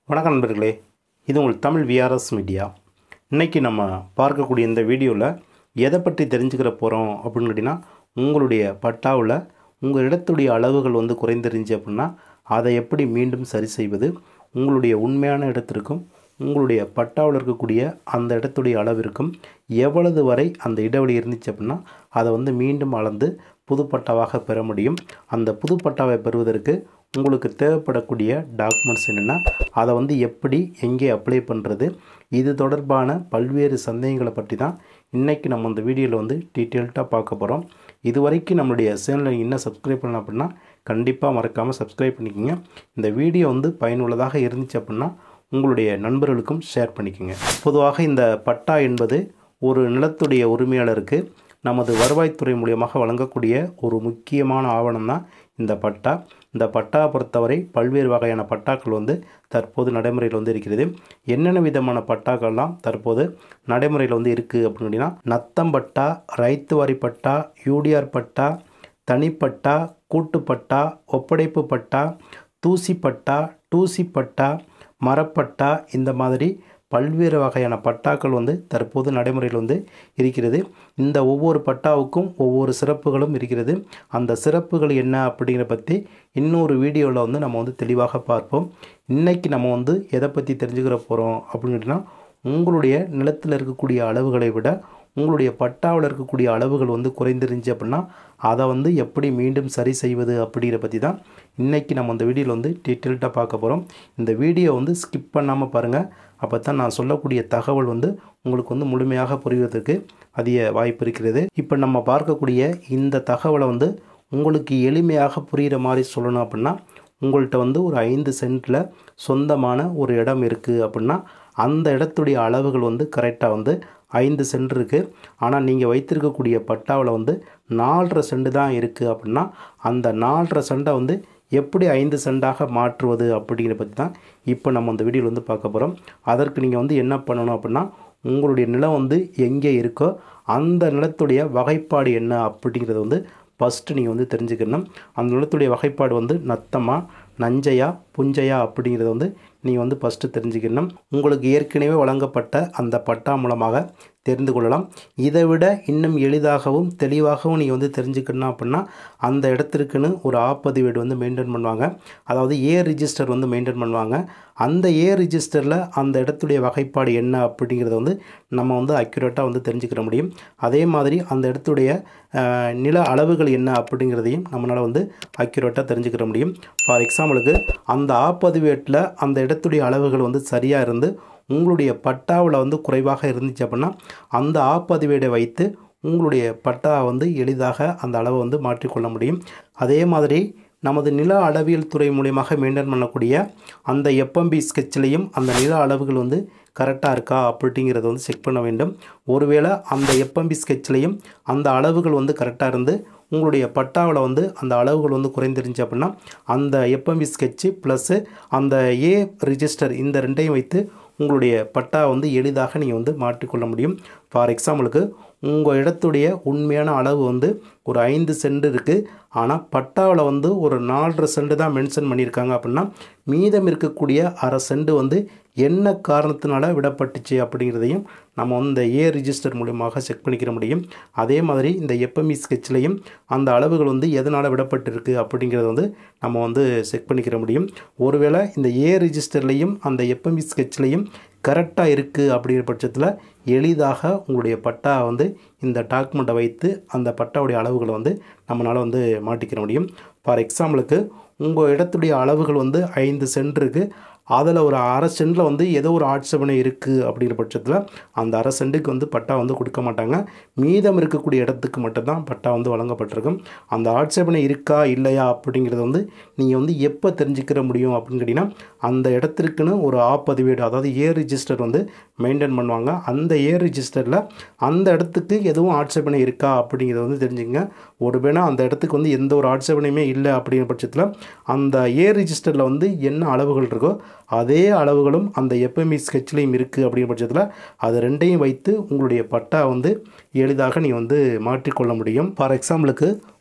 வணக்கம் நண்பர்களே இது உங்கள் தமிழ் விஆர்எஸ் மீடியா இன்றைக்கி நம்ம பார்க்கக்கூடிய இந்த வீடியோவில் எதை பற்றி தெரிஞ்சுக்கிற போகிறோம் அப்படின்னு கேட்டிங்கன்னா உங்களுடைய பட்டாவில் உங்கள் இடத்துடைய அளவுகள் வந்து குறைந்திருந்துச்சு அப்படின்னா அதை எப்படி மீண்டும் சரி செய்வது உங்களுடைய உண்மையான இடத்திற்கும் உங்களுடைய பட்டாவில் இருக்கக்கூடிய அந்த இடத்துடைய அளவிற்கும் எவ்வளவு வரை அந்த இடைவெளி இருந்துச்சு அப்படின்னா அதை வந்து மீண்டும் அளந்து புது பட்டாவாக பெற முடியும் அந்த புது பட்டாவை பெறுவதற்கு உங்களுக்கு தேவைப்படக்கூடிய டாக்குமெண்ட்ஸ் என்னென்னா அதை வந்து எப்படி எங்கே அப்ளை பண்ணுறது இது தொடர்பான பல்வேறு சந்தேகங்களை பற்றி தான் இன்றைக்கி நம்ம இந்த வீடியோவில் வந்து டீட்டெயில்டாக பார்க்க போகிறோம் இது வரைக்கும் நம்மளுடைய சேனலை இன்னும் சப்ஸ்கிரைப் பண்ணல அப்படின்னா கண்டிப்பாக மறக்காமல் சப்ஸ்கிரைப் பண்ணிக்கோங்க இந்த வீடியோ வந்து பயனுள்ளதாக இருந்துச்சு அப்படின்னா உங்களுடைய நண்பர்களுக்கும் ஷேர் பண்ணிக்கோங்க பொதுவாக இந்த பட்டா என்பது ஒரு நிலத்துடைய உரிமையாளருக்கு நமது வருவாய்த்துறை மூலியமாக வழங்கக்கூடிய ஒரு முக்கியமான ஆவணம் தான் இந்த பட்டா இந்த பட்டா பொறுத்தவரை பல்வேறு வகையான பட்டாக்கள் வந்து தற்போது நடைமுறையில் வந்து இருக்கிறது என்னென்ன விதமான பட்டாக்கள்லாம் தற்போது நடைமுறையில் வந்து இருக்குது அப்படின்னு கேட்டிங்கன்னா நத்தம் பட்டா ரைத்து வாரி பட்டா யூடிஆர் பட்டா தனிப்பட்டா கூட்டுப்பட்டா ஒப்படைப்பு பட்டா தூசி பட்டா டூசி பட்டா மரப்பட்டா இந்த மாதிரி பல்வேறு வகையான பட்டாக்கள் வந்து தற்போது நடைமுறையில் வந்து இருக்கிறது இந்த ஒவ்வொரு பட்டாவுக்கும் ஒவ்வொரு சிறப்புகளும் இருக்கிறது அந்த சிறப்புகள் என்ன அப்படிங்கிற பற்றி இன்னொரு வீடியோவில் வந்து நம்ம வந்து தெளிவாக பார்ப்போம் இன்றைக்கி நம்ம வந்து எதை பற்றி தெரிஞ்சுக்கிற போகிறோம் அப்படின்னு கேட்டிங்கன்னா உங்களுடைய நிலத்தில் இருக்கக்கூடிய அளவுகளை விட உங்களுடைய பட்டாவில் இருக்கக்கூடிய அளவுகள் வந்து குறைந்திருந்துச்சு அப்படின்னா அதை வந்து எப்படி மீண்டும் சரி செய்வது அப்படிங்கிற பற்றி தான் இன்றைக்கி நம்ம இந்த வீடியோவில் வந்து டீட்டெயில்டாக பார்க்க போகிறோம் இந்த வீடியோ வந்து ஸ்கிப் பண்ணாமல் பாருங்கள் அப்போ தான் நான் சொல்லக்கூடிய தகவல் வந்து உங்களுக்கு வந்து முழுமையாக புரிவதற்கு அதிக வாய்ப்பு இருக்கிறது இப்போ நம்ம பார்க்கக்கூடிய இந்த தகவலை வந்து உங்களுக்கு எளிமையாக புரிகிற மாதிரி சொல்லணும் அப்படின்னா உங்கள்கிட்ட வந்து ஒரு ஐந்து சென்ட்டில் சொந்தமான ஒரு இடம் இருக்குது அப்படின்னா அந்த இடத்துடைய அளவுகள் வந்து கரெக்டாக வந்து ஐந்து சென்ட் இருக்குது ஆனால் நீங்கள் வைத்திருக்கக்கூடிய பட்டாவில் வந்து நாலரை சென்ட் தான் இருக்குது அப்படின்னா அந்த நாலரை சென்டை வந்து எப்படி ஐந்து சென்டாக மாற்றுவது அப்படிங்கிற பற்றி தான் இப்போ நம்ம இந்த வீடியோவில் வந்து பார்க்க போகிறோம் அதற்கு நீங்கள் வந்து என்ன பண்ணணும் அப்படின்னா உங்களுடைய நிலம் வந்து எங்கே இருக்கோ அந்த நிலத்துடைய வகைப்பாடு என்ன அப்படிங்கிறத வந்து ஃபஸ்ட்டு நீங்கள் வந்து தெரிஞ்சுக்கணும் அந்த நிலத்துடைய வகைப்பாடு வந்து நத்தமா நஞ்சையா புஞ்சையா அப்படிங்கிறத வந்து நீங்கள் வந்து ஃபஸ்ட்டு தெரிஞ்சுக்கணும் உங்களுக்கு ஏற்கனவே வழங்கப்பட்ட அந்த பட்டா மூலமாக தெரிந்து கொள்ளலாம் இதை விட இன்னும் எளிதாகவும் தெளிவாகவும் நீங்கள் வந்து தெரிஞ்சுக்கணும் அப்படின்னா அந்த இடத்திற்குன்னு ஒரு ஆப்பதிவேடு வந்து மெயின்டைன் பண்ணுவாங்க அதாவது ஏ ரிஜிஸ்டர் வந்து மெயின்டைன் பண்ணுவாங்க அந்த ஏ ரிஜிஸ்டரில் அந்த இடத்துடைய வகைப்பாடு என்ன அப்படிங்கிறத வந்து நம்ம வந்து அக்யூரேட்டாக வந்து தெரிஞ்சுக்கிற முடியும் அதே மாதிரி அந்த இடத்துடைய அஹ், நில அளவுகள் என்ன அப்படிங்கிறதையும் நம்மளால் வந்து அக்யூரேட்டாக தெரிஞ்சுக்கிற முடியும் ஃபார் எக்ஸாம்பிளுக்கு அந்த ஆப்பதிவேட்டில் அந்த இடத்துடைய அளவுகள் வந்து சரியாக இருந்து உங்களுடைய பட்டாவில் வந்து குறைவாக இருந்துச்சு அப்படின்னா அந்த ஆப்பதிவேடை வைத்து உங்களுடைய பட்டா வந்து எளிதாக அந்த அளவை வந்து மாற்றிக்கொள்ள முடியும் அதே மாதிரி நமது நில அளவியல் துறை மூலியமாக மெயின்டைன் பண்ணக்கூடிய அந்த எப்எம்பி ஸ்கெட்சிலையும் அந்த நில அளவுகள் வந்து கரெக்டாக இருக்கா அப்படிங்கிறத வந்து செக் பண்ண வேண்டும் ஒருவேளை அந்த எப்எம்பி ஸ்கெட்சிலையும் அந்த அளவுகள் வந்து கரெக்டாக இருந்து உங்களுடைய பட்டாவில் வந்து அந்த அளவுகள் வந்து குறைந்திருந்துச்சு அப்படின்னா அந்த எப்எம்பி ஸ்கெட்சு ப்ளஸ்ஸு அந்த ஏ ரிஜிஸ்டர் இந்த ரெண்டையும் வைத்து உங்களுடைய பட்டா வந்து எளிதாக நீங்கள் வந்து மாற்றிக்கொள்ள முடியும் ஃபார் எக்ஸாம்பிளுக்கு உங்கள் இடத்துடைய உண்மையான அளவு வந்து ஒரு ஐந்து சென்ட் இருக்குது ஆனால் பட்டாவில் வந்து ஒரு நாலரை சென்ட் தான் மென்ஷன் பண்ணியிருக்காங்க அப்படின்னா மீதம் இருக்கக்கூடிய அரை சென்ட் வந்து என்ன காரணத்தினால விடப்பட்டுச்சு அப்படிங்கிறதையும் நம்ம வந்து இந்த ஏ ரிஜிஸ்டர் மூலியமாக செக் பண்ணிக்கிற முடியும் அதே மாதிரி இந்த எப்எம்இ ஸ்கெட்ச்லையும் அந்த அளவுகள் வந்து எதனால் விடப்பட்டிருக்கு அப்படிங்கிறத வந்து நம்ம வந்து செக் பண்ணிக்கிற முடியும் ஒருவேளை இந்த ஏ ரிஜிஸ்டர்லேயும் அந்த எப்எம்இ ஸ்கெட்ச்லையும் கரெக்டாக இருக்குது அப்படிங்கிற பட்சத்தில் எளிதாக உங்களுடைய பட்டா வந்து இந்த டாக்குமெண்ட்டை வைத்து அந்த பட்டாவுடைய அளவுகளை வந்து நம்மளால் வந்து மாட்டிக்கிற முடியும் ஃபார் எக்ஸாம்பிளுக்கு உங்கள் இடத்துடைய அளவுகள் வந்து ஐந்து சென்ட் இருக்குது அதில் ஒரு அரை சென்டில் வந்து ஏதோ ஒரு ஆட்சேபனை இருக்குது அப்படிங்கிற பட்சத்தில் அந்த அரை சென்ட்டுக்கு வந்து பட்டா வந்து கொடுக்க மாட்டாங்க மீதம் இருக்கக்கூடிய இடத்துக்கு மட்டும்தான் பட்டா வந்து வழங்கப்பட்டிருக்கும் அந்த ஆட்சேபனை இருக்கா இல்லையா அப்படிங்கிறத வந்து நீங்கள் வந்து எப்போ தெரிஞ்சுக்கிற முடியும் அப்படின்னு கேட்டிங்கன்னா அந்த இடத்திற்குன்னு ஒரு ஆப்பதிவேடு அதாவது ஏ ரிஜிஸ்டர் வந்து மெயின்டைன் பண்ணுவாங்க அந்த ஏ ரிஜிஸ்டரில் அந்த இடத்துக்கு எதுவும் ஆட்சேபனை இருக்கா அப்படிங்கிறத வந்து தெரிஞ்சுங்க ஒருவேளை அந்த இடத்துக்கு வந்து எந்த ஒரு ஆட்சேபனையுமே இல்லை அப்படிங்கிற பட்சத்தில் அந்த ஏ ரிஜிஸ்டரில் வந்து என்ன அளவுகள் இருக்கோ அதே அளவுகளும் அந்த எப்எம்இ ஸ்கெட்ச்லேயும் இருக்குது அப்படிங்கிற பட்சத்தில் அது ரெண்டையும் வைத்து உங்களுடைய பட்டா வந்து எளிதாக நீங்கள் வந்து மாற்றிக்கொள்ள முடியும் ஃபார் எக்ஸாம்பிளுக்கு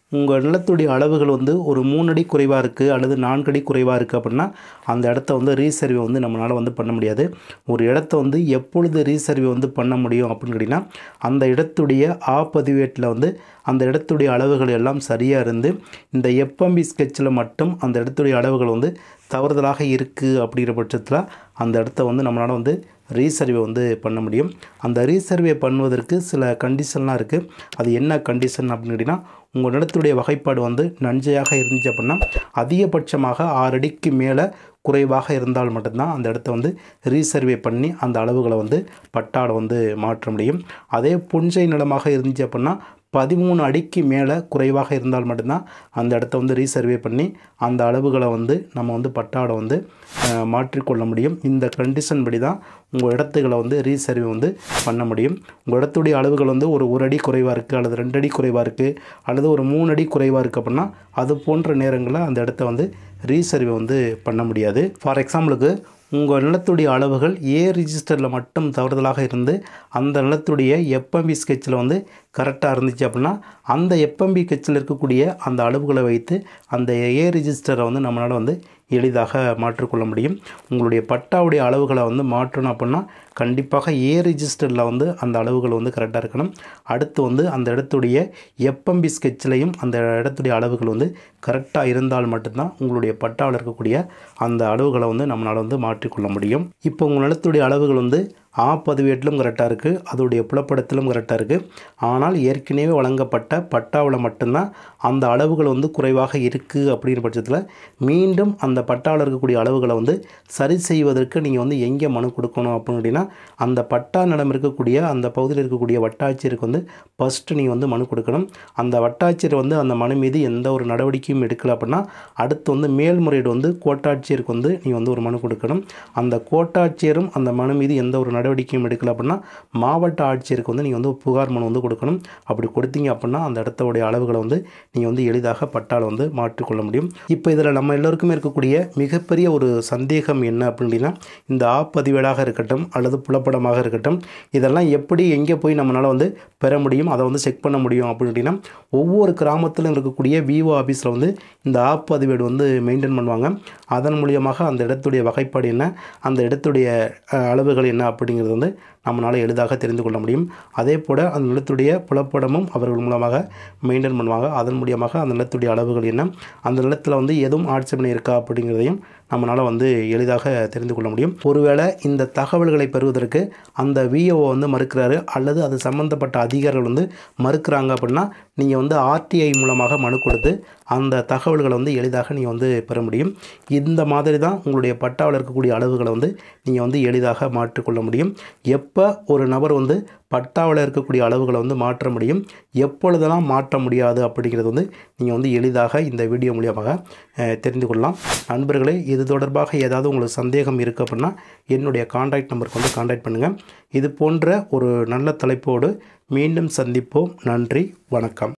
உங்கள் நிலத்துடைய அளவுகள் வந்து ஒரு மூணு அடி குறைவாக இருக்குது அல்லது நான்கு அடி குறைவாக இருக்குது அப்படின்னா அந்த இடத்த வந்து ரீசர்வே வந்து நம்மளால் வந்து பண்ண முடியாது ஒரு இடத்த வந்து எப்பொழுது ரீசர்வே வந்து பண்ண முடியும் அப்படின்னு கேட்டிங்கன்னா அந்த இடத்துடைய ஆ பதிவேட்டில் வந்து அந்த இடத்துடைய அளவுகள் எல்லாம் சரியாக இருந்து இந்த எப்எம்பி ஸ்கெட்சில் மட்டும் அந்த இடத்துடைய அளவுகள் வந்து தவறுதலாக இருக்குது அப்படிங்கிற பட்சத்தில் அந்த இடத்த வந்து நம்மளால் வந்து ரீசர்வே வந்து பண்ண முடியும் அந்த ரீசர்வே பண்ணுவதற்கு சில கண்டிஷன்லாம் இருக்குது அது என்ன கண்டிஷன் அப்படின்னு கேட்டிங்கன்னா உங்கள் நிலத்துடைய வகைப்பாடு வந்து நஞ்சையாக இருந்துச்சு அப்படின்னா அதிகபட்சமாக ஆறு அடிக்கு மேலே குறைவாக இருந்தால் மட்டும்தான் அந்த இடத்த வந்து ரீசர்வே பண்ணி அந்த அளவுகளை வந்து பட்டாளை வந்து மாற்ற முடியும் அதே புஞ்சை நிலமாக இருந்துச்சு அப்படின்னா பதிமூணு அடிக்கு மேலே குறைவாக இருந்தால் மட்டும்தான் அந்த இடத்த வந்து ரீசர்வே பண்ணி அந்த அளவுகளை வந்து நம்ம வந்து பட்டாடை வந்து அஹ், மாற்றிக்கொள்ள முடியும் இந்த கண்டிஷன் படி தான் உங்கள் இடத்துகளை வந்து ரீசர்வே வந்து பண்ண முடியும் உங்கள் இடத்துடைய அளவுகள் வந்து ஒரு ஒரு அடி குறைவாக இருக்குது அல்லது ரெண்டு அடி குறைவாக இருக்குது அல்லது ஒரு மூணு அடி குறைவாக இருக்குது அப்படின்னா அது போன்ற நேரங்களில் அந்த இடத்த வந்து ரீசர்வே வந்து பண்ண முடியாது ஃபார் எக்ஸாம்பிளுக்கு உங்கள் நிலத்துடைய அளவுகள் ஏ ரிஜிஸ்டரில் மட்டும் தவறுதலாக இருந்து அந்த நிலத்துடைய எப்எம்பி ஸ்கெட்சில் வந்து கரெக்டாக இருந்துச்சு அப்படின்னா அந்த எப்எம்பி ஸ்கெட்சில் இருக்கக்கூடிய அந்த அளவுகளை வைத்து அந்த ஏ ரிஜிஸ்டரை வந்து நம்மளால் வந்து எளிதாக மாற்றிக்கொள்ள முடியும் உங்களுடைய பட்டாவுடைய அளவுகளை வந்து மாற்றணும் அப்படின்னா கண்டிப்பாக ஏ ரிஜிஸ்டரில் வந்து அந்த அளவுகள் வந்து கரெக்டாக இருக்கணும் அடுத்து வந்து அந்த இடத்துடைய எப்எம்பி ஸ்கெட்சிலையும் அந்த இடத்துடைய அளவுகள் வந்து கரெக்டாக இருந்தால் மட்டும்தான் உங்களுடைய பட்டாவில் இருக்கக்கூடிய அந்த அளவுகளை வந்து நம்மளால் வந்து மாற்றிக்கொள்ள முடியும் இப்போ உங்கள் நிலத்துடைய அளவுகள் வந்து ஆ பதிவேட்டிலும் கரெக்டாக இருக்குது அதோடைய புலப்படத்திலும் கரெக்டாக இருக்குது ஆனால் ஏற்கனவே வழங்கப்பட்ட பட்டாவில் மட்டும்தான் அந்த அளவுகள் வந்து குறைவாக இருக்குது அப்படிங்கிற பட்சத்தில் மீண்டும் அந்த பட்டாவில் இருக்கக்கூடிய அளவுகளை வந்து சரி செய்வதற்கு நீங்கள் வந்து எங்கே மனு கொடுக்கணும் அப்படின்னு கேட்டிங்கன்னா அந்த பட்டா நிலம் இருக்கக்கூடிய அந்த பகுதியில் இருக்கக்கூடிய வட்டாட்சியருக்கு வந்து ஃபஸ்ட்டு நீங்கள் வந்து மனு கொடுக்கணும் அந்த வட்டாட்சியர் வந்து அந்த மனு மீது எந்த ஒரு நடவடிக்கையும் எடுக்கல அப்படின்னா அடுத்து வந்து மேல்முறையீடு வந்து கோட்டாட்சியருக்கு வந்து நீங்கள் வந்து ஒரு மனு கொடுக்கணும் அந்த கோட்டாட்சியரும் அந்த மனு மீது எந்த ஒரு நடவடிக்கையும் எடுக்கல அப்படின்னா மாவட்ட ஆட்சியருக்கு வந்து நீங்கள் வந்து புகார் மனு வந்து கொடுக்கணும் அப்படி கொடுத்தீங்க அப்படின்னா அந்த இடத்தோடைய அளவுகளை வந்து நீங்கள் வந்து எளிதாக பட்டால் வந்து மாற்றிக்கொள்ள முடியும் இப்போ இதில் நம்ம எல்லோருக்குமே இருக்கக்கூடிய மிகப்பெரிய ஒரு சந்தேகம் என்ன அப்படின்னா இந்த ஆ பதிவேடாக இருக்கட்டும் அல்லது புலப்படமாக இருக்கட்டும் இதெல்லாம் எப்படி எங்கே போய் நம்மளால் வந்து பெற முடியும் அதை வந்து செக் பண்ண முடியும் அப்படின்னா ஒவ்வொரு கிராமத்திலும் இருக்கக்கூடிய விவோ ஆஃபீஸில் வந்து இந்த ஆ பதிவேடு வந்து மெயின்டைன் பண்ணுவாங்க அதன் மூலியமாக அந்த இடத்துடைய வகைப்பாடு என்ன அந்த இடத்துடைய அஹ், அளவுகள் என்ன அப்படிங்கிறது வந்து நம்மளால் எளிதாக தெரிந்து கொள்ள முடியும் அதே போல் அந்த நிலத்துடைய புலப்படமும் அவர்கள் மூலமாக மெயின்டைன் பண்ணுவாங்க அதன் மூலியமாக அந்த நிலத்துடைய அளவுகள் என்ன அந்த நிலத்தில் வந்து எதுவும் ஆட்சேபனை இருக்கா அப்படிங்கிறதையும் நம்மளால் வந்து எளிதாக தெரிந்து கொள்ள முடியும் ஒருவேளை இந்த தகவல்களை பெறுவதற்கு அந்த விஓ வந்து மறுக்கிறாரு அல்லது அது சம்மந்தப்பட்ட அதிகாரிகள் வந்து மறுக்கிறாங்க அப்படின்னா நீங்கள் வந்து ஆர்டிஐ மூலமாக மனு கொடுத்து அந்த தகவல்களை வந்து எளிதாக நீங்கள் வந்து பெற முடியும் இந்த மாதிரி தான் உங்களுடைய பட்டாவில் இருக்கக்கூடிய அளவுகளை வந்து நீங்கள் வந்து எளிதாக மாற்றிக்கொள்ள முடியும் எப்போ ஒரு நபர் வந்து பட்டாவில் இருக்கக்கூடிய அளவுகளை வந்து மாற்ற முடியும் எப்பொழுதெல்லாம் மாற்ற முடியாது அப்படிங்கிறது வந்து நீங்கள் வந்து எளிதாக இந்த வீடியோ மூலியமாக அஹ், தெரிந்து கொள்ளலாம் நண்பர்களே இது தொடர்பாக ஏதாவது உங்களுக்கு சந்தேகம் இருக்குது அப்படின்னா என்னுடைய காண்டாக்ட் நம்பருக்கு வந்து காண்டாக்ட் பண்ணுங்கள் இது போன்ற ஒரு நல்ல தலைப்போடு மீண்டும் சந்திப்போம் நன்றி வணக்கம்